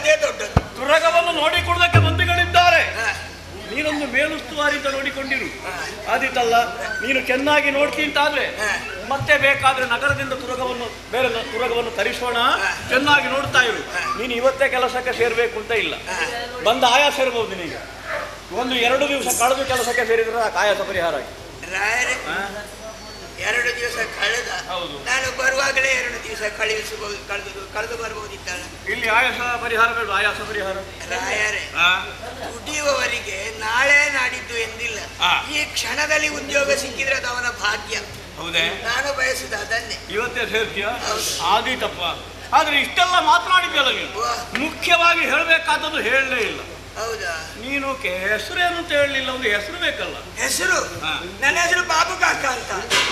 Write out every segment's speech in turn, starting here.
ಅದೇ ದೊಡ್ಡದು ತುರಗವನ್ನು ನೋಡಿಕೊಳ್ಳಕ್ಕೆ ಮಂದಿಗಳಿದ್ದಾರೆ ಹಾ. ನೀನೊಂದು ಮೇಲುಸ್ತುವಾರಿ ಅಂತ ನೋಡಿಕೊಂಡಿರು ಆದಿತ್ತಲ್ಲ ನೀನು ಚೆನ್ನಾಗಿ ನೋಡ್ತೀಂತಾದ್ರೆ ಹಾ. ಮತ್ತೆ ಬೇಕಾದ್ರೆ ನಗರದಿಂದ ತುರಗವನ್ನು ಬೇರೆ ನ- ತುರಗವನ್ನು ತರಿಸೋಣ ಚೆನ್ನಾಗಿ ನೋಡ್ತಾ ಇರು ನೀನು ಇವತ್ತೇ ಕೆಲಸಕ್ಕೆ ಸೇರ್ಬೇಕು ಅಂತ ಇಲ್ಲ ಬಂದ ಆಯಾಸ ಇರ್ಬೋದು ನಿನಗೆ ಒಂದು ಎರಡು ದಿವಸ ಕಳೆದು ಕೆಲಸಕ್ಕೆ ಸೇರಿದ್ರೆ ಆ ಆಯಾಸ ಪರಿಹಾರ ಆಗಿ ರಾಯರೇ ಎರಡು ದಿವಸ ಕಳೆದ ಹೌದು. ನಾನು ಬರುವಾಗಲೇ ಎರಡು ದಿವಸ ಕಳುಹಿಸಬಹುದು ಕಳೆದು ಕಳೆದು ಬರ್ಬೋದಿತ್ತಲ್ಲ ಇಲ್ಲಿ ಆಯಾಸ ಪರಿಹಾರ ಬೇಡ ಆಯಾಸ ಪರಿಹಾರ ರಾಯರೇ ಆ? ದುಡಿಯುವವರಿಗೆ ನಾಳೆ ನಾಡಿದ್ದು ಎಂದಿಲ್ಲ ಆ. ಈ ಕ್ಷಣದಲ್ಲಿ ಉದ್ಯೋಗ ಸಿಕ್ಕಿದ್ರೆ ಅದು ಅವನ ಭಾಗ್ಯ ಹೌದೇ ನಾನು ಬಯಸುದ ಅದನ್ನೇ ಇವತ್ತೇ ಸೇರ್ತೀಯ ಹೌದು. ಆದೀತಪ್ಪ ಆದ್ರೆ ಇಷ್ಟೆಲ್ಲ ಮಾತನಾಡಿದ್ಯಲ್ಲ ನೀನು ವಾ. ಮುಖ್ಯವಾಗಿ ಹೇಳಬೇಕಾದದ್ದು ಹೇಳಲೇ ಇಲ್ಲ ಹೌದಾ ನೀನು ಕೆ- ಹೆಸರೇನು ಅಂತ ಹೇಳಲಿಲ್ಲ ಒಂದು ಹೆಸರು ಬೇಕಲ್ಲ ಹೆಸರು ಹಾ. ನನ್ನ ಹೆಸರು ಬಾಬು ಕಾಕ ಅಂತ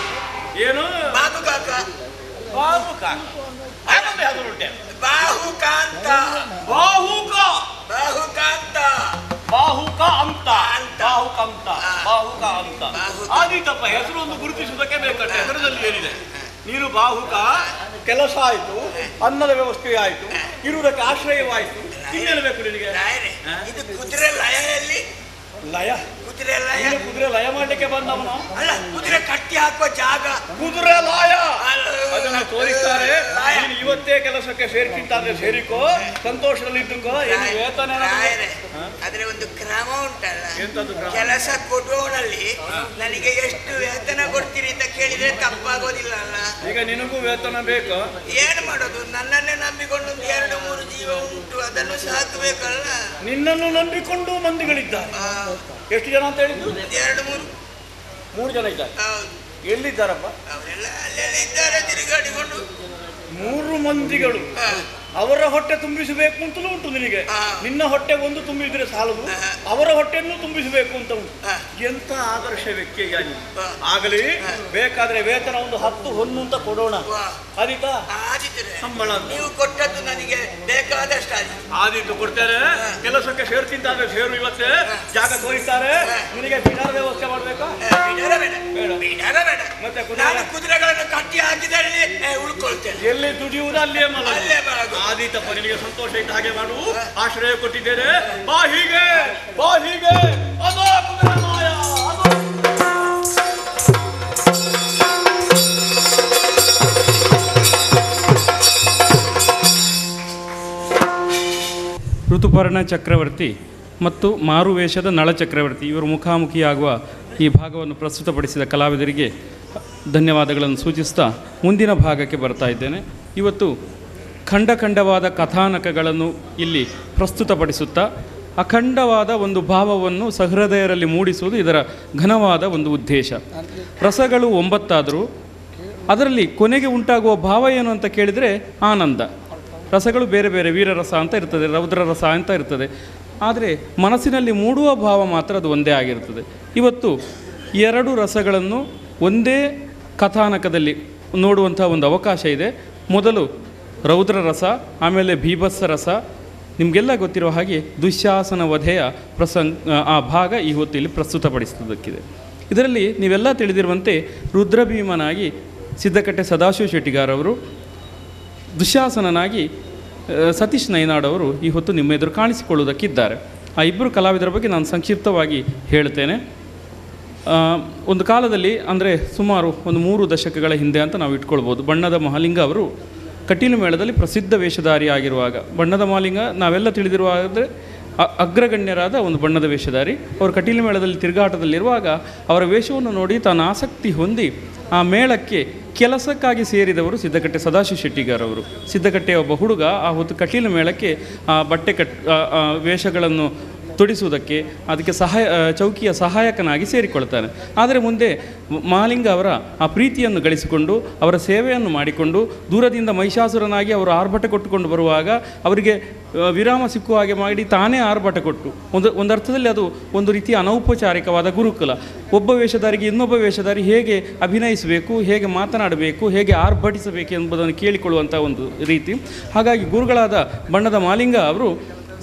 ಏನು ಬಾಬು ಕಾಕ ಬಾಹುಕ ಆನಂದ ಹೆಸರು ಉಂಟೆ ಬಾಹುಕಾಂತ ಬಾಹುಕ ಬಾಹುಕಾಂತ ಬಾಹುಕ ಅಂತ ಅಂತ. ಬಾಹುಕ ಅಂತ ಹಾ. ಬಾಹುಕ ಅಂತ ಬಾಹುಕ. ಆದೀತಪ್ಪ ಹೆಸರು ಒಂದು ಗುರುತಿಸುವುದಕ್ಕೆ ಬೇಕಂತ ಹೆಸರಲ್ಲಿ ಏನಿದೆ ನೀನು ಬಾಹುಕ ಕೆಲಸ ಆಯ್ತು ಅನ್ನದ ವ್ಯವಸ್ಥೆ ಆಯ್ತು ಇರುವುದಕ್ಕೆ ಆಶ್ರಯವಾಯ್ತು ಇನ್ನೇನು ಬೇಕು ನಿನಗೆ ರಾಯರೇ ಹಾ? ಇದು ಕುದುರೆ ಲಯದಲ್ಲಿ ಲಯ ಕುದುರೆ ಲಯ ನೀನು ಕುದುರೆ ಲಯ ಮಾಡ್ಲಿಕ್ಕೆ ಬಂದವನು ಅಲ್ಲ ಕುದುರೆ ಕಟ್ಟಿ ಹಾಕುವ ಜಾಗ ಕುದುರೆ ಲಾಯ ಅಲ್ಲ. ಅದನ್ನ ತೋರಿಸ್ತಾರೆ ಲಾಯ. ನೀನು ಇವತ್ತೇ ಕೆಲಸಕ್ಕೆ ಸೇರ್ತಿಂತಾದ್ರೆ ಸೇರಿಕೋ ಸಂತೋಷದಲ್ಲಿ ಇದ್ದುಕೋ ಏನು ವೇತನ ಏನಾದ್ರು- ರಾಯರೇ ಹಾ? ಆದ್ರೆ ಒಂದು ಕ್ರಮ ಉಂಟಲ್ಲ ಎಂತದ್ದು ಕ್ರಮ? ಕೆಲಸ ಕೊಡುವವನಲ್ಲಿ ನನಗೆ ಎಷ್ಟು ವೇತನ ಕೊಡ್ತೀರಿ ಅಂತ ಕೇಳಿದ್ರೆ ತಪ್ಪಾಗೋದಿಲ್ಲ ಅಲ್ಲ ಈಗ ನಿನಗೂ ವೇತನ ಬೇಕು ಏನ್ ಮಾಡೋದು ನನ್ನನ್ನೇ ನಂಬಿಕೊಂಡು ಒಂದು ಎರಡು ಮೂರು ಜೀವ ಉಂಟು ಅದನ್ನು ಸಾಕಬೇಕಲ್ಲ ನಿನ್ನನ್ನು ನಂಬಿಕೊಂಡು ಮಂದಿಗಳಿದ್ದಾರೆ ಆ, ಎಷ್ಟು ಜನ ಅಂತ ಹೇಳಿದ್ದು ಎರಡು ಮೂರು ಮೂರು ಜನ ಇದ್ದಾರೆ ಹೌದು ಎಲ್ಲಿದ್ದಾರಪ್ಪ ಅವರೆಲ್ಲ ಅಲ್ಲೆಲ್ಲ ಇದ್ದಾರೆ ತಿರುಗಾಡಿಕೊಂಡು ಮೂರು ಮಂದಿಗಳು ಆ, ಅವರ ಹೊಟ್ಟೆ ತುಂಬಿಸಬೇಕು ಅಂತಲೂ ಉಂಟು ನಿನಗೆ ಹಾ. ನಿನ್ನ ಹೊಟ್ಟೆ ಒಂದು ತುಂಬಿದ್ರೆ ಸಾಲದು ಹಾ. ಅವರ ಹೊಟ್ಟೆಯನ್ನು ತುಂಬಿಸಬೇಕು ಅಂತ ಉಂಟು ಹಾ. ಎಂತ ಆದರ್ಶ ವ್ಯಕ್ತಿಯ ನೀನು ಹಾ. ಆಗಲಿ ಬೇಕಾದ್ರೆ ವೇತನ ಒಂದು ಹತ್ತು ಹೊನ್ನು ಅಂತ ಕೊಡೋಣ ವಾ. ಆದೀತಾ ಆದಿತ್ರೆ ಸಂಬಳ ಅಂತ. ನೀವು ಕೊಟ್ಟದ್ದು ನನಗೆ ಬೇಕಾದಷ್ಟು ಆದಿತ್ತು ಆದೀತು ಕೊಡ್ತಾರೆ ಕೆಲಸಕ್ಕೆ ಸೇರ್ತಿಂತಾದ್ರೆ ಸೇರು ಇವತ್ತೇ ಜಾಗ ತೋರಿಸ್ತಾರೆ ನಿನಗೆ ಬಿಡಾರ ವ್ಯವಸ್ಥೆ ಮಾಡ್ಬೇಕಾ ಬಿಡರ ಬೇಡ ಬೇಡ. ಬಿಡರ ಬೇಡ ಮತ್ತೆ ಕುದುರೆ? ನಾನು ಕುದುರೆಗಳನ್ನು ಕಟ್ಟಿ ಹಾಕಿದಲ್ಲಿ ಏ, ಉಳ್ಕೊಳ್ತೇನೆ ಎಲ್ಲಿ ದುಡಿಯುವುದು ಅಲ್ಲೇ ಮಲ ಅಲ್ಲೇ ಮಲಗು. ಆದೀತಪ್ಪ ನಿನಗೆ ಸಂತೋಷ ಇದ್ದ ಹಾಗೆ ಮಾಡು ಆಶ್ರಯ ಕೊಟ್ಟಿದ್ದೇನೆ ಬಾ ಹೀಗೆ ಬಾ ಹೀಗೆ ಅದೋ ಕುದುರೆ ಮಾಯ ಅದೋ ಋತುಪರ್ಣ ಚಕ್ರವರ್ತಿ ಮತ್ತು ಮಾರುವೇಷದ ನಳ ಚಕ್ರವರ್ತಿ ಇವರು ಮುಖಾಮುಖಿಯಾಗುವ ಈ ಭಾಗವನ್ನು ಪ್ರಸ್ತುತಪಡಿಸಿದ ಕಲಾವಿದರಿಗೆ ಧನ್ಯವಾದಗಳನ್ನು ಸೂಚಿಸ್ತಾ ಮುಂದಿನ ಭಾಗಕ್ಕೆ ಬರ್ತಾ ಇದ್ದೇನೆ ಇವತ್ತು ಖಂಡ ಖಂಡವಾದ ಕಥಾನಕಗಳನ್ನು ಇಲ್ಲಿ ಪ್ರಸ್ತುತಪಡಿಸುತ್ತಾ ಅಖಂಡವಾದ ಒಂದು ಭಾವವನ್ನು ಸಹೃದಯರಲ್ಲಿ ಮೂಡಿಸುವುದು ಇದರ ಘನವಾದ ಒಂದು ಉದ್ದೇಶ ರಸಗಳು ಒಂಬತ್ತಾದರೂ ಅದರಲ್ಲಿ ಕೊನೆಗೆ ಉಂಟಾಗುವ ಭಾವ ಏನು ಅಂತ ಕೇಳಿದರೆ ಆನಂದ ರಸಗಳು ಬೇರೆ ಬೇರೆ ವೀರರಸ ಅಂತ ಇರ್ತದೆ ರೌದ್ರ ರಸ ಅಂತ ಇರ್ತದೆ ಆದರೆ ಮನಸ್ಸಿನಲ್ಲಿ ಮೂಡುವ ಭಾವ ಮಾತ್ರ ಅದು ಒಂದೇ ಆಗಿರ್ತದೆ ಇವತ್ತು ಎರಡು ರಸಗಳನ್ನು ಒಂದೇ ಕಥಾನಕದಲ್ಲಿ ನೋಡುವಂಥ ಒಂದು ಅವಕಾಶ ಇದೆ ಮೊದಲು ರೌದ್ರ ರಸ ಆಮೇಲೆ ಭೀಭತ್ಸ ರಸ ನಿಮಗೆಲ್ಲ ಗೊತ್ತಿರುವ ಹಾಗೆ ದುಶ್ಯಾಸನ ವಧೆಯ ಪ್ರಸಂಗ ಆ ಭಾಗ ಈ ಹೊತ್ತು ಇಲ್ಲಿ ಪ್ರಸ್ತುತಪಡಿಸುವುದಕ್ಕಿದೆ ಇದರಲ್ಲಿ ನೀವೆಲ್ಲ ತಿಳಿದಿರುವಂತೆ ರುದ್ರಭೀಮನಾಗಿ ಸಿದ್ದಕಟ್ಟೆ ಸದಾಶಿವ ಶೆಟ್ಟಿಗಾರವರು ದುಶ್ಯಾಸನನಾಗಿ ಆ, ಸತೀಶ್ ನೈನಾಡ್ ಅವರು ಈ ಹೊತ್ತು ನಿಮ್ಮ ಎದುರು ಕಾಣಿಸಿಕೊಳ್ಳುವುದಕ್ಕಿದ್ದಾರೆ ಆ ಇಬ್ಬರು ಕಲಾವಿದರ ಬಗ್ಗೆ ನಾನು ಸಂಕ್ಷಿಪ್ತವಾಗಿ ಹೇಳ್ತೇನೆ ಆ, ಒಂದು ಕಾಲದಲ್ಲಿ ಅಂದರೆ ಸುಮಾರು ಒಂದು ಮೂರು ದಶಕಗಳ ಹಿಂದೆ ಅಂತ ನಾವು ಇಟ್ಕೊಳ್ಬೋದು ಬಣ್ಣದ ಮಹಾಲಿಂಗ ಅವರು ಕಟೀಲು ಮೇಳದಲ್ಲಿ ಪ್ರಸಿದ್ಧ ವೇಷಧಾರಿ ಆಗಿರುವಾಗ ಬಣ್ಣದ ಮಹಾಲಿಂಗ ನಾವೆಲ್ಲ ತಿಳಿದಿರುವ ಅಂದರೆ ಅ- ಅಗ್ರಗಣ್ಯರಾದ ಒಂದು ಬಣ್ಣದ ವೇಷಧಾರಿ ಅವರು ಕಟೀಲು ಮೇಳದಲ್ಲಿ ತಿರುಗಾಟದಲ್ಲಿರುವಾಗ ಅವರ ವೇಷವನ್ನು ನೋಡಿ ತಾನು ಆಸಕ್ತಿ ಹೊಂದಿ ಆ ಮೇಳಕ್ಕೆ ಕೆಲಸಕ್ಕಾಗಿ ಸೇರಿದವರು ಸಿದ್ದಕಟ್ಟೆ ಸದಾಶಿವ ಶೆಟ್ಟಿಗಾರವರು ಸಿದ್ದಕಟ್ಟೆಯ ಒಬ್ಬ ಹುಡುಗ ಆ ಹೊತ್ತು ಕಟೀಲು ಮೇಳಕ್ಕೆ ಆ ಬಟ್ಟೆ ಕಟ್ ಆ, ಆ, ವೇಷಗಳನ್ನು ತೊಡಿಸುವುದಕ್ಕೆ ಅದಕ್ಕೆ ಸಹಾಯ ಆ, ಚೌಕಿಯ ಸಹಾಯಕನಾಗಿ ಸೇರಿಕೊಳ್ತಾನೆ ಆದರೆ ಮುಂದೆ ಮ- ಮಹಾಲಿಂಗ ಅವರ ಆ ಪ್ರೀತಿಯನ್ನು ಗಳಿಸಿಕೊಂಡು ಅವರ ಸೇವೆಯನ್ನು ಮಾಡಿಕೊಂಡು ದೂರದಿಂದ ಮಹಿಷಾಸುರನಾಗಿ ಅವರು ಆರ್ಭಟ ಕೊಟ್ಟುಕೊಂಡು ಬರುವಾಗ ಅವರಿಗೆ ಆ, ವಿರಾಮ ಸಿಕ್ಕುವ ಹಾಗೆ ಮಾಡಿ ತಾನೇ ಆರ್ಭಟ ಕೊಟ್ಟು ಒಂದು ಒಂದು ಅರ್ಥದಲ್ಲಿ ಅದು ಒಂದು ರೀತಿಯ ಅನೌಪಚಾರಿಕವಾದ ಗುರುಕುಲ ಒಬ್ಬ ವೇಷಧಾರಿಗೆ ಇನ್ನೊಬ್ಬ ವೇಷಧಾರಿ ಹೇಗೆ ಅಭಿನಯಿಸಬೇಕು ಹೇಗೆ ಮಾತನಾಡಬೇಕು ಹೇಗೆ ಆರ್ಭಟಿಸಬೇಕು ಎಂಬುದನ್ನು ಕೇಳಿಕೊಳ್ಳುವಂಥ ಒಂದು ರೀತಿ ಹಾಗಾಗಿ ಗುರುಗಳಾದ ಬಣ್ಣದ ಮಾಲಿಂಗ ಅವರು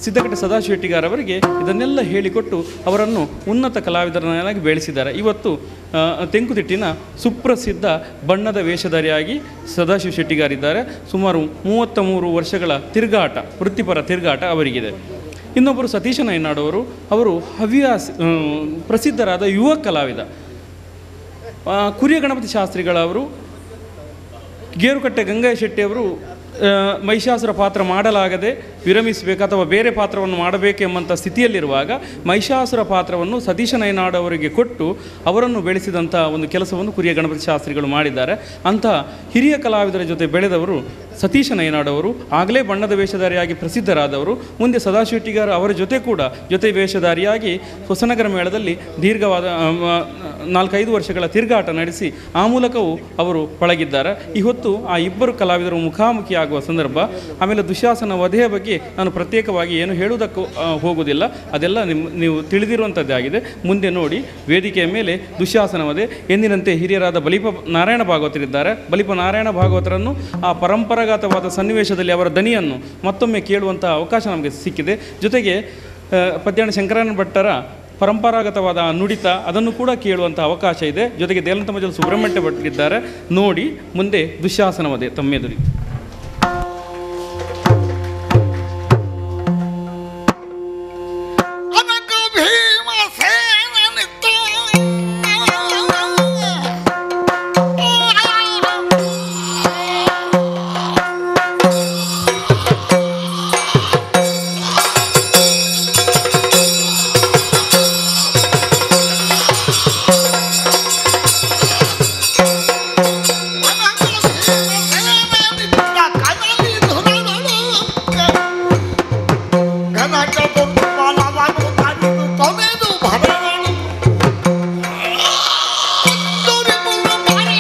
ಸಿದ್ದಕಟ್ಟೆ ಸದಾಶಿವಟ್ಟಿಗಾರವರಿಗೆ ಇದನ್ನೆಲ್ಲ ಹೇಳಿಕೊಟ್ಟು ಅವರನ್ನು ಉನ್ನತ ಕಲಾವಿದರನ್ನಾಗಿ ಬೆಳೆಸಿದ್ದಾರೆ ಇವತ್ತು ಆ, ತೆಂಕುತಿಟ್ಟಿನ ಸುಪ್ರಸಿದ್ಧ ಬಣ್ಣದ ವೇಷಧಾರಿಯಾಗಿ ಸದಾಶಿವ ಶೆಟ್ಟಿಗಾರಿದ್ದಾರೆ ಸುಮಾರು ಮೂವತ್ತ ಮೂರು ವರ್ಷಗಳ ತಿರುಗಾಟ ವೃತ್ತಿಪರ ತಿರುಗಾಟ ಅವರಿಗಿದೆ ಇನ್ನೊಬ್ಬರು ಸತೀಶ ನೈನಾಡವರು ಅವರು ಹವ್ಯಾಸ ಆ, ಪ್ರಸಿದ್ಧರಾದ ಯುವ ಕಲಾವಿದ ಆ, ಕುರಿಯ ಗಣಪತಿ ಶಾಸ್ತ್ರಿಗಳವರು ಗೇರುಕಟ್ಟೆ ಗಂಗಯ್ಯ ಶೆಟ್ಟಿಯವರು ಆ, ಮಹಿಷಾಸುರ ಪಾತ್ರ ಮಾಡಲಾಗದೆ ವಿರಮಿಸಬೇಕು ಅಥವಾ ಬೇರೆ ಪಾತ್ರವನ್ನು ಮಾಡಬೇಕು ಎಂಬಂಥ ಸ್ಥಿತಿಯಲ್ಲಿರುವಾಗ ಮಹಿಷಾಸುರ ಪಾತ್ರವನ್ನು ಸತೀಶ ನೈನಾಡ್ ಅವರಿಗೆ ಕೊಟ್ಟು ಅವರನ್ನು ಬೆಳೆಸಿದಂಥ ಒಂದು ಕೆಲಸವನ್ನು ಕುರಿಯ ಗಣಪತಿ ಶಾಸ್ತ್ರಿಗಳು ಮಾಡಿದ್ದಾರೆ ಅಂಥ ಹಿರಿಯ ಕಲಾವಿದರ ಜೊತೆ ಬೆಳೆದವರು ಸತೀಶ ನೈನಾಡ್ ಅವರು ಆಗಲೇ ಬಣ್ಣದ ವೇಷಧಾರಿಯಾಗಿ ಪ್ರಸಿದ್ಧರಾದವರು ಮುಂದೆ ಸದಾಶಿವಟ್ಟಿಗಾರ ಅವರ ಜೊತೆ ಕೂಡ ಜೊತೆ ವೇಷಧಾರಿಯಾಗಿ ಹೊಸನಗರ ಮೇಳದಲ್ಲಿ ದೀರ್ಘವಾದ ಆ, ಮ, ನಾಲ್ಕೈದು ವರ್ಷಗಳ ತಿರುಗಾಟ ನಡೆಸಿ ಆ ಮೂಲಕವೂ ಅವರು ಪಳಗಿದ್ದಾರೆ ಈ ಹೊತ್ತು ಆ ಇಬ್ಬರು ಕಲಾವಿದರು ಮುಖಾಮುಖಿ ಆಗುವ ಸಂದರ್ಭ ಆಮೇಲೆ ದುಶ್ಯಾಸನ ವಧೆಯ ಬಗ್ಗೆ ನಾನು ಪ್ರತ್ಯೇಕವಾಗಿ ಏನು ಹೇಳುವುದಕ್ಕೂ ಆ, ಹೋಗುವುದಿಲ್ಲ ಅದೆಲ್ಲ ನಿಮ್ಮ ನೀವು ತಿಳಿದಿರುವಂಥದ್ದೇ ಆಗಿದೆ ಮುಂದೆ ನೋಡಿ ವೇದಿಕೆಯ ಮೇಲೆ ದುಶ್ಯಾಸನ ವಧೆ ಎಂದಿನಂತೆ ಹಿರಿಯರಾದ ಬಲಿಪ ನಾರಾಯಣ ಭಾಗವತರಿದ್ದಾರೆ ಬಲಿಪ ನಾರಾಯಣ ಭಾಗವತರನ್ನು ಆ ಪರಂಪರಾಗತವಾದ ಸನ್ನಿವೇಶದಲ್ಲಿ ಅವರ ದನಿಯನ್ನು ಮತ್ತೊಮ್ಮೆ ಕೇಳುವಂಥ ಅವಕಾಶ ನಮಗೆ ಸಿಕ್ಕಿದೆ ಜೊತೆಗೆ ಆ, ಪದ್ಯಾಣ ಶಂಕರನ ಭಟ್ಟರ ಪರಂಪರಾಗತವಾದ ಆ ನುಡಿತ ಅದನ್ನು ಕೂಡ ಕೇಳುವಂಥ ಅವಕಾಶ ಇದೆ ಜೊತೆಗೆ ದೇಲಂತ ಮಜಲು ಸುಬ್ರಹ್ಮಣ್ಯ ಭಟ್ಟರಿದ್ದಾರೆ ನೋಡಿ ಮುಂದೆ ದುಶ್ಯಾಸನವದೆ ತಮ್ಮೆದುರಿಗೆ ಅನಕ ಭೀಮಸೇನನಿತ್ತು. ಅನಕ ಭೀಮಸೇನನಿತ್ತ ಕನಲಿ ಧುರಗಳು. ಗಣಕ ಬಲವನ್ನು ತಡೆದು ತೊರೆದು ಭರವನು ದುರಿಮುಳು ಬರೆ.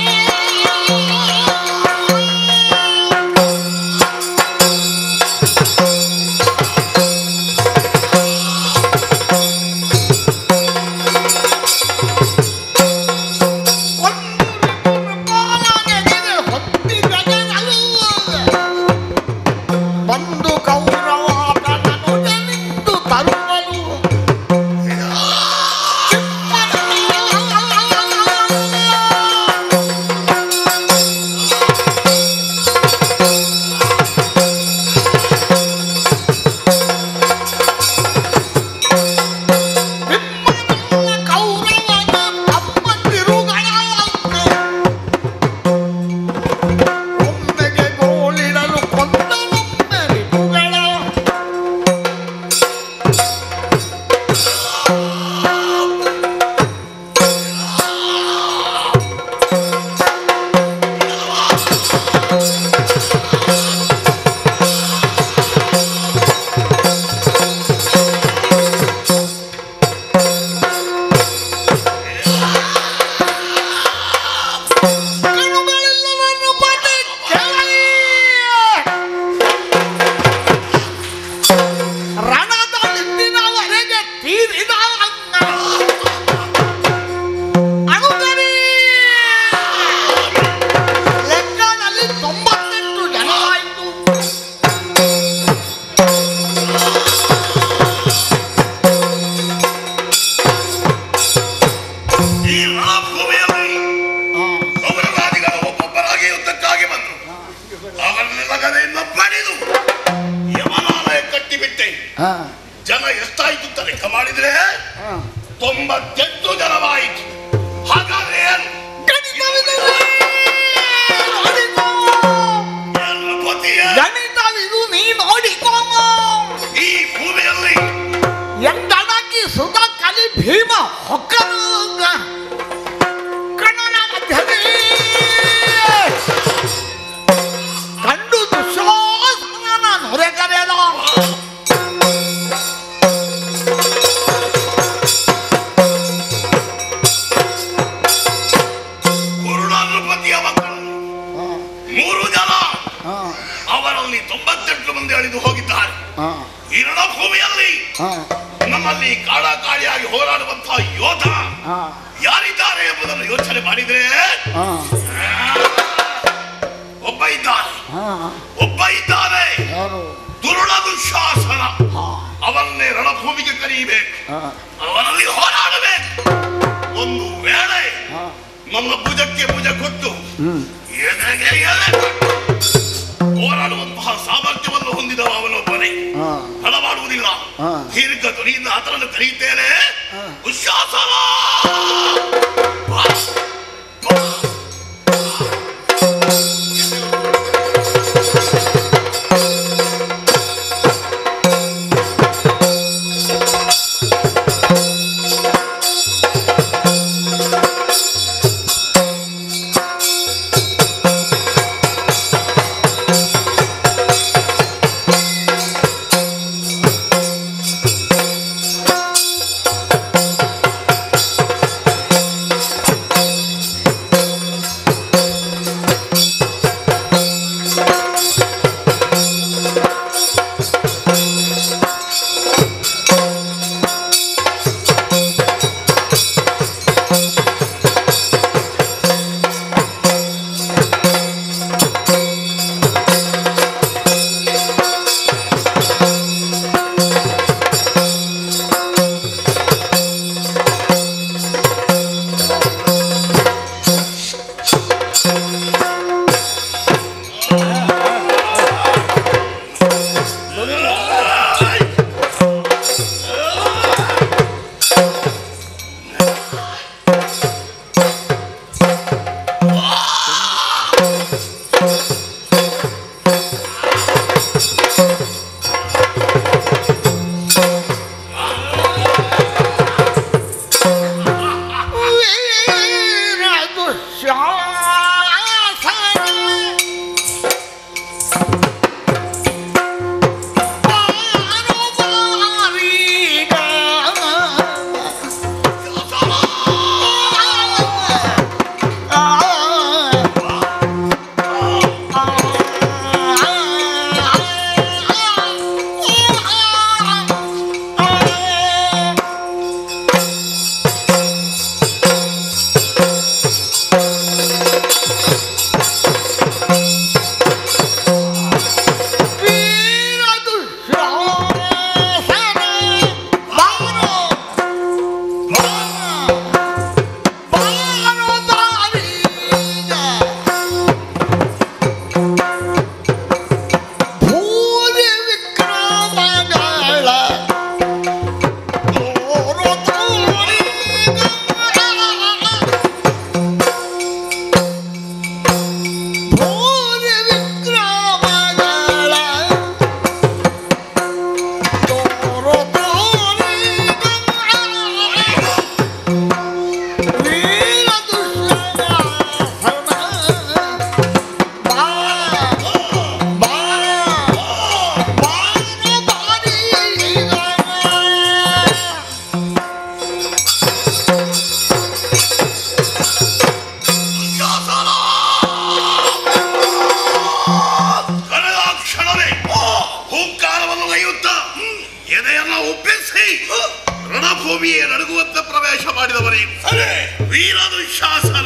ಒಂದು ರಿಪುರ ಪಾಲನೆಗಿದೆ ಹೊತ್ತಿದ ಜನರು. ಬಂದು ಕೌರವಾಟನನು ಜನಿಂದು ತರುವನು ಕೌರವನ ತಮ್ಮ ತಿರುಗಳಂತೆ ಒಮ್ಮೆಗೆ ಗೋಳಿಡಲು ಕೊಂದನೊಮ್ಮೆ ರಿಪುಗಳ ಕಣ್ಣುಗಳೆಲ್ಲವನ್ನು ಪಟ್ಟಿ ಕೆಳಗೆ ರಣದ ನಿಂದಿನವರೆಗೆ ತೀರಿದ ಅನ್ನ ಅನುಗರಿ ಲೆಕ್ಕದಲ್ಲಿ ತೊಂಬತ್ತೆಂಟು ಜನವಾಯಿತು ಈ ರಣಭೂಮಿಯಲ್ಲಿ ಸೌರರಾದಿಗಳು ಒಬ್ಬೊಬ್ಬರಾಗಿ ಯುದ್ಧಕ್ಕಾಗಿ ಬಂದರು ಅವರನ್ನೆಲ್ಲ ಗದೆಯಿಂದ ಬಡಿದು ಯಮನಾಲಯ ಕಟ್ಟಿಬಿಟ್ಟೆ ಜನ ಎಷ್ಟಾಯ್ತು ಅಂತ ಲೆಕ್ಕ ಮಾಡಿದ್ರೆ ತೊಂಬತ್ತೆಂಟು ಜನವಾಯಿತು ಹಾಗಾದ್ರೆ ಏನು ಗಣಿತವಿದು ನೋಡಿಕೋ ಎಲ್ಲ ಪತಿಯ ಗಣಿತವಿದು ನೀ ನೋಡಿಕೋ ಈ ಭೂಮಿಯಲ್ಲಿ ಎಂದಡಗಿ ಸುತ ಕಲಿ ಭೀಮ ಹೊಕ್ಕನು ಕಣ್ಣನ ಮಧ್ಯದಲ್ಲಿ ಕಂಡು ದುಶ್ಶಾಸನನ ನೊರೆಗರೆದ ಕುರುಡಾನುಪತಿಯ ಮಕ್ಕಳು ಮೂರು ಜನ ಅವರಲ್ಲಿ ತೊಂಬತ್ತೆಂಟು ಮಂದಿ ಅಳಿದು ಹೋಗಿದ್ದಾರೆ ಈ ರಣಭೂಮಿಯಲ್ಲಿ ನಮ್ಮಲ್ಲಿ ಕಾಳಾಕಾಳಿಯಾಗಿ ಹೋರಾಡುವಂತಹ ಯೋಧ ಯಾರಿದ್ದಾರೆ ಎಂಬುದನ್ನು ಯೋಚನೆ ಮಾಡಿದ್ರೆ ಒಬ್ಬ ಇದ್ದಾನೆ ಒಬ್ಬ ಇದ್ದಾನೆ ದುರುಳ ದುಶಾಸನ ಅವನ್ನೇ ರಣಭೂಮಿಗೆ ಕರೆಯಬೇಕು ಅವನಲ್ಲಿ ಹೋರಾಡಬೇಕು ಒಂದು ವೇಳೆ ನಮ್ಮ ಭುಜಕ್ಕೆ ಭುಜ ಕೊಟ್ಟು ಎದೆಗೆ ಎದೆ ಕೊಟ್ಟು ಹೋರಾಡುವಂತಹ ಸಾಮರ್ಥ್ಯವನ್ನು ಹೊಂದಿದವ ಅವನೊಬ್ಬನೇ ಹಣಮಾಡುವುದಿಲ್ಲ ದೀರ್ಘ ಧ್ವನಿಯಿಂದ ಆತನನ್ನು ಕರೆಯುತ್ತೇನೆ ಉಶಾಸನ ಬಾ. ಬಾ. ರಣಭೂಮಿಯೇ ನಡುಗುವಂತ ಪ್ರವೇಶ ಮಾಡಿದವರೇ ವೀರದು ಶಾಸನ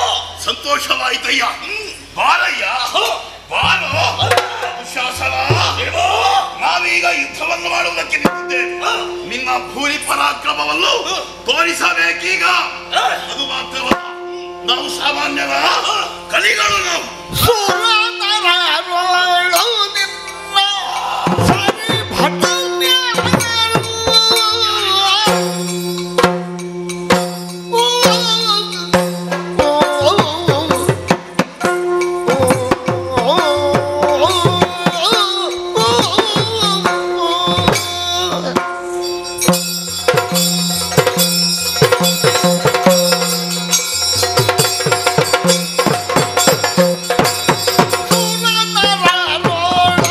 ಸಂತೋಷವಾಯಿತಯ್ಯ ಬಾರಯ್ಯ ಬಾರೋ ಶಾಸನ ನಾವೀಗ ಯುದ್ಧವನ್ನು ಮಾಡುವುದಕ್ಕೆ ನಿಂತಿದ್ದೇವೆ ನಿನ್ನ ಭೂರಿ ಪರಾಕ್ರಮವನ್ನು ತೋರಿಸಬೇಕೀಗ ಅದು ಮಾತ್ರವಲ್ಲ ನಾವು ಸಾಮಾನ್ಯರ ಕಲಿಗಳು ನಾವು ಸುರನರರೊಳು ನಿನ್ನ ಸರಿ ಭಟನ್ಯರು. ಓ, ಓ, ಓ, ಓ, ಓ. ಸುರನರರೊಳು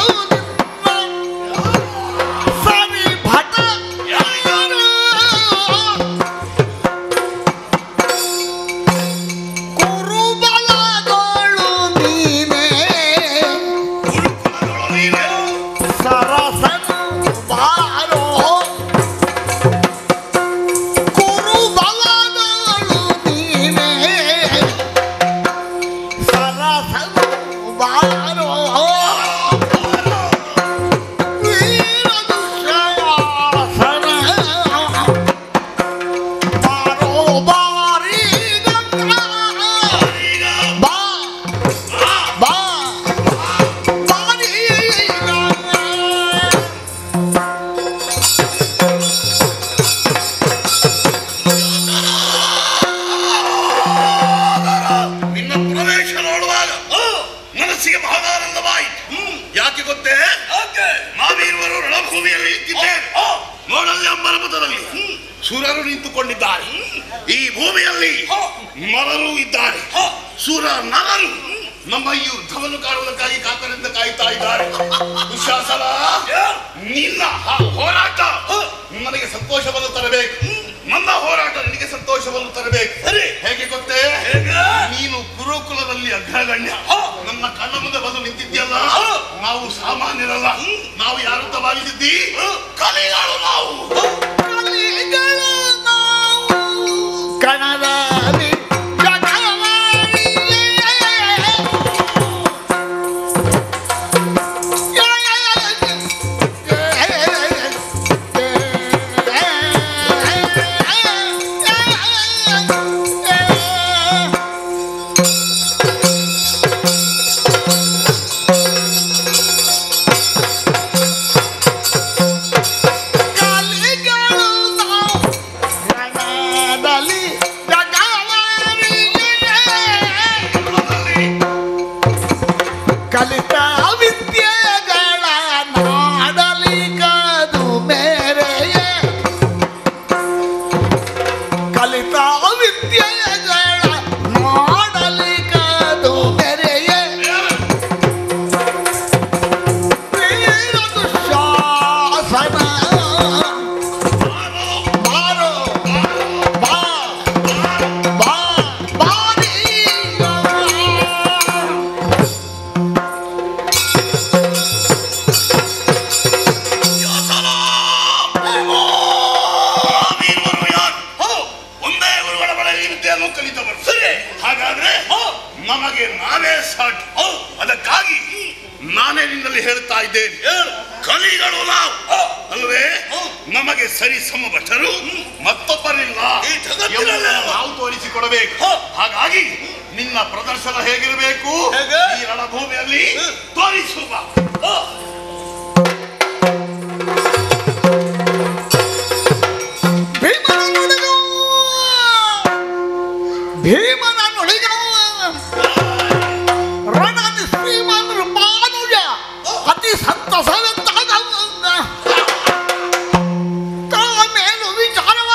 ಭೂಮಿಯಲ್ಲಿ ನಿಂತಿದ್ದೇನೆ ನೋಡಲ್ಲಿ ಅಂಬರಪಥದಲ್ಲಿ ಸುರರು ನಿಂತುಕೊಂಡಿದ್ದಾರೆ ಈ ಭೂಮಿಯಲ್ಲಿ ಮರರು ಇದ್ದಾರೆ ಸುರ ನರರು ನಮ್ಮ ಈ ಯುದ್ಧವನ್ನು ಕಾಣುವುದಕ್ಕಾಗಿ ಕಾತರಿಂದ ಕಾಯ್ತಾ ಇದ್ದಾರೆ ದುಶಾಸನ ನಿನ್ನ ಆ ಹೋರಾಟ ನನಗೆ ಸಂತೋಷವನ್ನು ತರಬೇಕು ನನ್ನ ಹೋರಾಟ ನಿನಗೆ ಸಂತೋಷವನ್ನು ತರಬೇಕು ಹೇಗೆ ಗೊತ್ತೇ ನೀನು ಗುರುಕುಲದಲ್ಲಿ ಅಗ್ರಗಣ್ಯ ನನ್ನ ಕಣ್ಣ ಮುಂದೆ ಬಂದು ನಿಂತಿದ್ಯಲ್ಲ ನಾವು ಸಾಮಾನ್ಯರಲ್ಲ ನಾವು ಯಾರಂತ ಭಾವಿಸಿದ್ದಿ ಕಲೆಗಳು ನಾವು ಕಣದಲ್ಲಿ ಕಲಿತ ವಿದ್ಯೆಗಳ ನಾಡಲಿ ಕದು ಮೇರೆಯೇ ಕಲಿತ ವಿದ್ಯೆಗಳ ನಾಡಲಿ ಕದು ಮೇರೆಯೇ ವೀರದು ಶಾಸನ ಬಾರೋ ಬಾ ಬಾ ಬಾರಿ ವೀರರು ಯಾರು ಒಂದೇ ಗುರುಗಳ ಬಳಿ ವಿದ್ಯೆಯನ್ನು ಕಲಿತವರು ಸರಿ ಹಾಗಾದ್ರೆ ನಮಗೆ ನಾನೇ ಸಾಟಿ ಅದಕ್ಕಾಗಿ ನಾನೇ ನಿನ್ನಲ್ಲಿ ಹೇಳ್ತಾ ಇದ್ದೇನೆ ಕಲಿಗಳು ನಾವು ಅಲ್ವೇ ನಮಗೆ ಸರಿ ಸಮಭಟರು ಮತ್ತೊಬ್ಬರಿಲ್ಲ ಎಂಬುದನ್ನು ನಾವು ತೋರಿಸಿಕೊಡಬೇಕು ಹಾಗಾಗಿ ನಿನ್ನ ಪ್ರದರ್ಶನ ಹೇಗಿರಬೇಕು ಈ ರಣಭೂಮಿಯಲ್ಲಿ ತೋರಿಸುವ ಭೀಮನ ನುಡಿಗೋ ಭೀಮನ ನುಡಿಗೋ ರಣದಿ ಶ್ರೀಮಂತರು ಮಾನುಜ ಅತಿ ಸಂತಸವೆಂತಾಗ ಮೇಲು ವಿಚಾರವ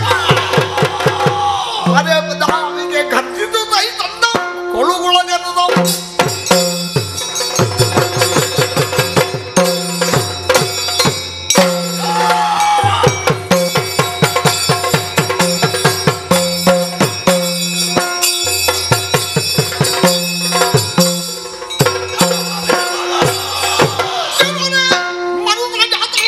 ಅರೆ ದಾವಿಗೆ ಕತ್ತಿದು ದೈ ತಂದ ಕೊಳುಗುಳಗನ್ನದ ಮನುಷ್ಯ ಜಾತಿ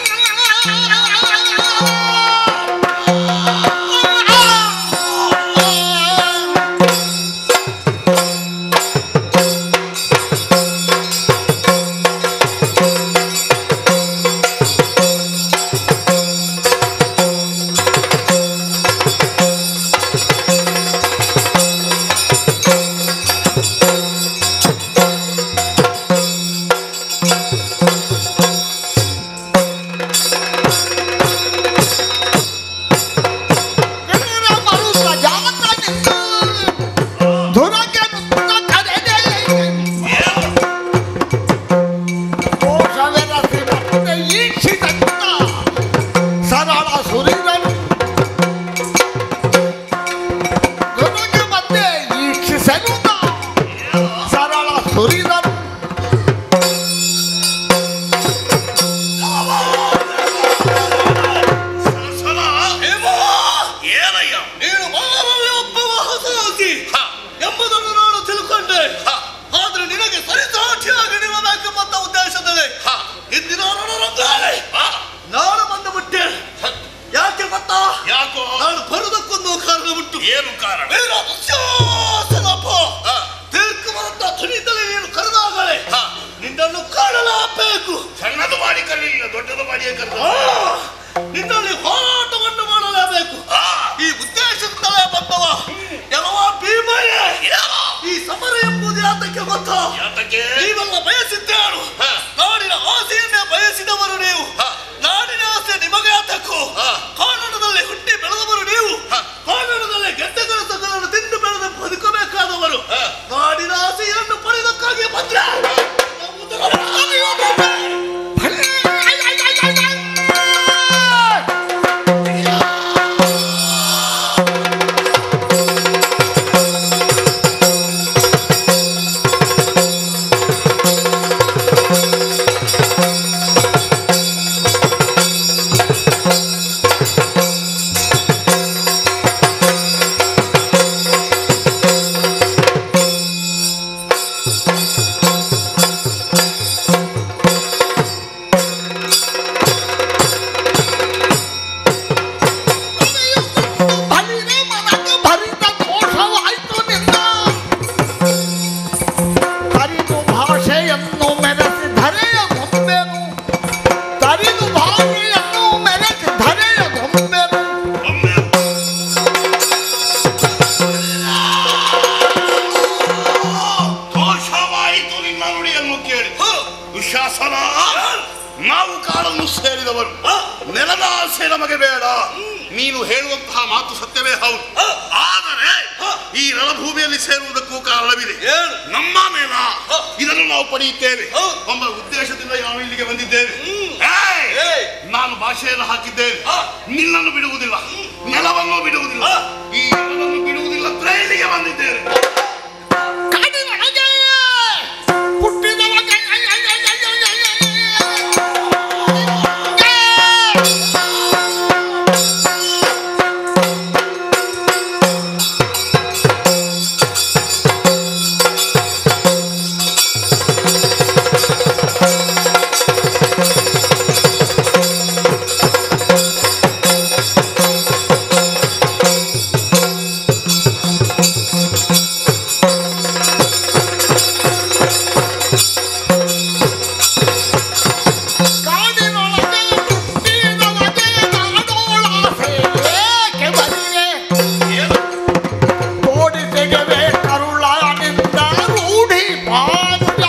ಮನುಷ್ಯ ಜಾತಿ ಧುರಕ್ಕೆ ಕರೆದೆ ಕೋಶವೆರಸಿ ಮತ್ತೆ ಈಕ್ಷಿತಂತ ಸರಳ ಸುರಿದನು ಧುರಕ್ಕೆ ಮತ್ತೆ ಈಕ್ಷಿಸನುತ ಸರಳ ಸುರಿದನು ಸಲ ಏನಯ್ಯ ನೀನು ಮಾನವರಲ್ಲಿ ಒಬ್ಬ ಹಸುವಾಗಿ ಎಂಬುದನ್ನು ನಾನು ತಿಳ್ಕೊಂಡೆ ಆದ್ರೆ ನಿನಗೆ ಸರಿಸಾಟಿಯಾಗಿ ನಿಲ್ಲಬೇಕೆಂಬಂತ ಉದ್ದೇಶದಲ್ಲಿ ಇಂದಿನ ರಣರಂಗದಲ್ಲಿ ನಾನು ಬಂದು ಬಿಟ್ಟೆ ಯಾಕೆ ಗೊತ್ತಾ ಯಾಕೋ ನಾನು ಬರುವುದಕ್ಕೊಂದು ಕಾರಣ ಉಂಟು ಏನು ಕಾರಣ ವೀರ ದುಶ್ಯಾಸನಪ್ಪ ದೀರ್ಘವಂತ ಧ್ವನಿಯಲ್ಲಿ ನೀನು ಕರೆದಾಗಲೇ ನಿನ್ನನ್ನು ಕಾಣಲೇಬೇಕು ಸಣ್ಣದು ಮಾಡಿ ಕರಲಿಲ್ಲ ದೊಡ್ಡದು ಮಾಡಿಯೇ ಕರೆದ ಆ, ನಿನ್ನಲ್ಲಿ ಹೋರಾಟವನ್ನು ಮಾಡಲೇಬೇಕು ಈ ಉದ್ದೇಶದಿಂದಲೇ ಬಂದವ ಯಾವ ಭೀಮಯ್ಯ ಈ ಸಮರ ಎಂಬುದು ಯಾತಕ್ಕೆ ಗೊತ್ತಾ ಯಾತಕ್ಕೆ ನೀವೆಲ್ಲ ಬಯಸಿದ್ದೇಳು ನಾಡಿನ ಆಸೆಯನ್ನೇ ಬಯಸಿದವರು ನೀವು ನಾಡಿನ ಆಸೆ ನಿಮಗೆ ಯಾತಕ್ಕೂ ಕಾನೂನದಲ್ಲಿ ಹುಟ್ಟಿ ಬೆಳೆದವರು ನೀವು ಕಾನೂನದಲ್ಲಿ ಗೆದ್ದ ಕೆಲಸಗಳನ್ನು ತಿಂದು ಬೆಳೆದು ಬದುಕಬೇಕಾದವರು ನಾಡಿನ ಆಸೆಯನ್ನು ಪಡೆದಕ್ಕಾಗಿ ಬಂದ್ರೆ ಭಲೆ ಕಾಡನ್ನು ಸೇರಿದವರು ನೆಲದ ಆಸೆ ನಮಗೆ ಬೇಡ ನೀನು ಹೇಳುವಂತಹ ಮಾತು ಸತ್ಯವೇ ಹೌದು ಆದರೆ ಈ ರಣಭೂಮಿಯಲ್ಲಿ ಸೇರುವುದಕ್ಕೂ ಕಾರಣವಿದೆ ನಮ್ಮ ನೆಲ ಇದನ್ನು ನಾವು ಪಡೆಯುತ್ತೇವೆ ಎಂಬ ಉದ್ದೇಶದಿಂದ ನಾವು ಇಲ್ಲಿಗೆ ಬಂದಿದ್ದೇವೆ ಏಯ್! ನಾನು ಭಾಷೆಯನ್ನು ಹಾಕಿದ್ದೇನೆ ನಿನ್ನನ್ನು ಬಿಡುವುದಿಲ್ಲ ನೆಲವನ್ನು ಬಿಡುವುದಿಲ್ಲ ಈ ನೆಲವನ್ನು ಬಿಡುವುದಿಲ್ಲ ಅಂತ ಇಲ್ಲಿಗೆ ಬಂದಿದ್ದೇನೆ ಕಾಡಿನೊಳಗೆ ಹುಟ್ಟಿದವ ಕಾಡಿನೊಳಗೆ ಹುಟ್ಟಿದವಗೆ ಕಾಡೋಳಾಸೆ ಏಕೆ ಬರಿಯೆ? ತೋಡಿಸೆಗೆವೆ ಕರುಳನಿಂದ ರೂಢಿ ಪಾದುಜ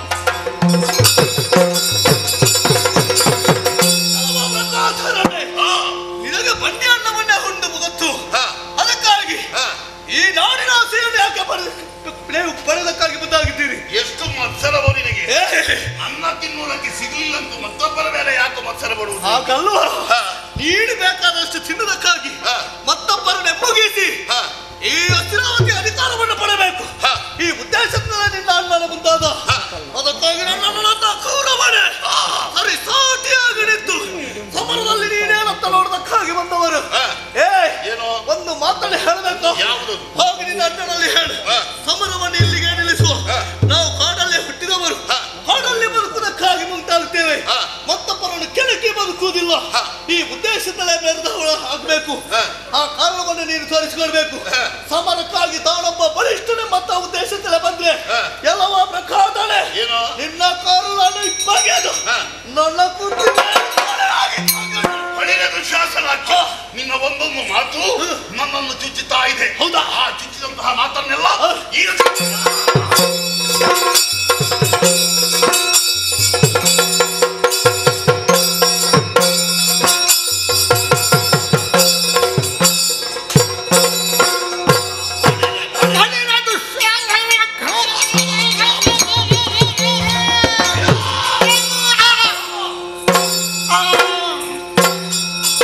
ನಿನಗೆ ಬನ್ನಿ ಅನ್ನವನ್ನೇ ಹೊಂದು ಗೊತ್ತು ಹಾ. ಅದಕ್ಕಾಗಿ ಹಾ. ಈ ನಾಡಿನ ಆಸೆಯನ್ನು ಯಾಕೆ ಪಡೆದ ನೀವು ಪಡೆದಕ್ಕಾಗಿ ಮುಂದಾಗಿದ್ದೀರಿ ಎಷ್ಟು ಮತ್ಸರವೋ ನಿನಗೆ ಏ, ಅನ್ನ ತಿನ್ನುವುದಕ್ಕೆ ಸಿಗಲಿಲ್ಲಂತೂ ಮತ್ತೊಬ್ಬರ ಮೇಲೆ ಯಾಕೆ ಮತ್ಸರ ಪಡುವುದು ಹಾಗಲ್ವ ಹಾ. ನೀಡಬೇಕಾದಷ್ಟು ತಿನ್ನುವುದಕ್ಕಾಗಿ ಹಾ. ಮತ್ತೊಬ್ಬರನ್ನೇ ಮುಗಿಸಿ ಹಾ. ಈ ಅಸ್ಥಿರಾವತಿ ಅಧಿಕಾರವನ್ನು ಪಡೆಬೇಕು ಹಾ. ಈ ಉದ್ದೇಶದಿಂದ ನಿನ್ನ ಅಣ್ಣನ ಮುಂದಾದ ಹಾ. ಅದಕ್ಕಾಗಿ ನನ್ನ ಅಣ್ಣನನ್ನ ಕೌರವನೇ ಸರಿ ಸಾಟಿಯಾಗಿ ನಿಂತು ಸಮರದಲ್ಲಿ ನೀನೇನಂತ ನೋಡೋದಕ್ಕಾಗಿ ಬಂದವರು ಹಾ. ಏ ಏನೋ? ಒಂದು ಮಾತನ್ನು ಹೇಳಬೇಕು ಯಾವುದದು? ಹೋಗಿ ನಿನ್ನ ಅಣ್ಣನಲ್ಲಿ ಹೇಳು ಹಾ. ಸಮರವನ್ನು ಇಲ್ಲಿಗೆ ನಿಲ್ಲಿಸುವ ಹಾ. ನಾವು ಕಾಡಲ್ಲಿ ಹುಟ್ಟಿದವರು ಹಾ. ಕಾಡಲ್ಲಿ ಬದುಕುವುದಕ್ಕಾಗಿ ಮುಂತಾಗುತ್ತೇವೆ ಹಾ. ಮತ್ತೊಬ್ಬರನ್ನು ಕೆಳಕ್ಕೆ ಬದುಕುವುದಿಲ್ಲ ಹಾ. ಈ ಉದ್ದೇಶದಲ್ಲೇ ಮೆರೆದವಳ ಆಗ್ಬೇಕು ಹಾ. ಆ ಕಾರಣವನ್ನು ನೀನು ತೋರಿಸಿಕೊಳ್ಬೇಕು ಹಾ. ಸಮರಕ್ಕಾಗಿ ತಾನೊಬ್ಬ ಬಲಿಷ್ಠನೆಂಬ ಉದ್ದೇಶದಲ್ಲೇ ಬಂದ್ರೆ ಹಾ. ಎಲ್ಲವ ಪ್ರಕಾರನೆ ಏನೋ? ನಿನ್ನ ಕಾರುಗಳನ್ನು ಬಗೆದು ಹಾ. ನನ್ನ ಕುತ್ತಿಗೆ ಹೊಡೆದ ದುಶಾಸನ ನಿನ್ನ ಒಂದೊಂದು ಮಾತು ನನ್ನನ್ನು ಚುಚ್ಚುತ್ತಾ ಇದೆ ಹೌದಾ ಆ ಚುಚ್ಚಿದಂತಹ ಮಾತನ್ನೆಲ್ಲ ಈಗ ಕಾಡಿನ ದುಶ್ಯಾಸನ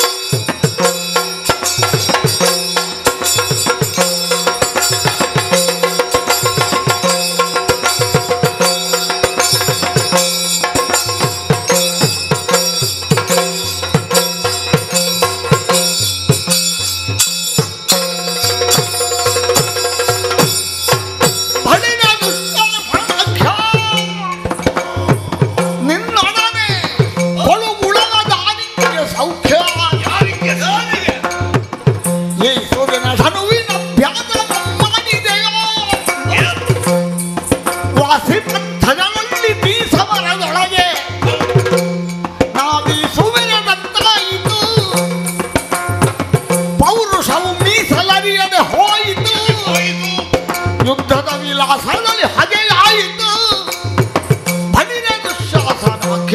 ಬಳಿನ ದುಶ್ಯಾಸನ ನಿನ್ನೊಡನೆ ಕೊಳು ಉಳವ ದಾನಿಗೆ ಸೌಖ್ಯ ಯಾರಿಗೆ ಯೇಸುವಿನ ಸನುವಿನ ವ್ಯಾಪಾರ ಮಾಡಿದೆಯೋ ವಾಸಿ ಪಂಥಗಳಲ್ಲಿ ಬೀಸಮರದೊಳಗೆ ನಾವೀಸುವಿನಂತಾಯಿತು ಪೌರುಷವು ಮೀಸಲರಿಯದೆ ಹೋಯಿತು ಹೋಯಿತು ಯುದ್ಧದ ವಿಲಾಸದಲ್ಲಿ ಹಗೆಯಾಯಿತು ಬಳಿನ ದುಶ್ಯಾಸನ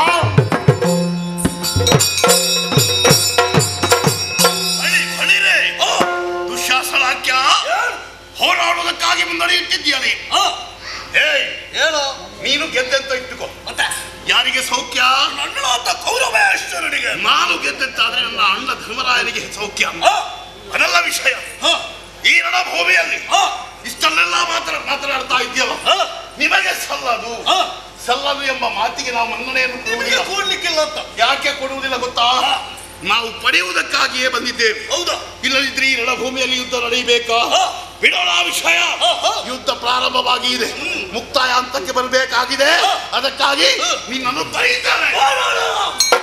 ಬಳಿ ಬಳಿರೆ ದುಶಾಸನಾಕ್ಯ ಹೋರಾಡುವುದಕ್ಕಾಗಿ ಮುನ್ನಡೆಯುತ್ತಿದ್ದೀಯಲಿ ಏಯ್ ಹೇಳು ನೀನು ಗೆದ್ದೆಂತ ಇಟ್ಟುಕೋ ಮತ್ತೆ ಯಾರಿಗೆ ಸೌಖ್ಯ ನನ್ನ ಅಂತ ಕೌರವೇಶ್ವರನಿಗೆ ನಾನು ಗೆದ್ದೆಂತಾದ್ರೆ ನನ್ನ ಅಣ್ಣ ಧರ್ಮರಾಯನಿಗೆ ಸೌಖ್ಯ ಹಾ. ಅದೆಲ್ಲ ವಿಷಯ ಹಾ. ಈ ರಣಭೂಮಿಯಲ್ಲಿ ಹಾ. ಇಷ್ಟನ್ನೆಲ್ಲ ಮಾತ್ರ ಮಾತನಾಡ್ತಾ ಇದೆಯಲ್ಲ ಹಾ. ನಿಮಗೆ ಸಲ್ಲದು ಹಾ. ಸಲ್ಲದು ಎಂಬ ಮಾತಿಗೆ ನಾವು ಮನ್ನಣೆಯನ್ನು ನಿಮಗೆ ಕೊಡುವುದಿಲ್ಲ ಕೂಡ್ಲಿಕ್ಕಿಲ್ಲ ಅಂತ ಯಾಕೆ ಕೊಡುವುದಿಲ್ಲ ಗೊತ್ತಾ ನಾವು ಪಡೆಯುವುದಕ್ಕಾಗಿಯೇ ಬಂದಿದ್ದೇವೆ ಹೌದಾ ಇಲ್ಲದಿದ್ರೆ ಈ ರಣಭೂಮಿಯಲ್ಲಿ ಯುದ್ಧ ನಡೆಯಬೇಕಾ ಹಾ. ಬಿಡೋಣ ಆ ವಿಷಯ ಹಾ, ಹಾ. ಯುದ್ಧ ಪ್ರಾರಂಭವಾಗಿ ಇದೆ ಮುಕ್ತಾಯ ಹಂತಕ್ಕೆ ಬರಬೇಕಾಗಿದೆ ಅದಕ್ಕಾಗಿ ನಿನ್ನನ್ನು ಕರೀತಾರೆ ಹೋರಾಡು.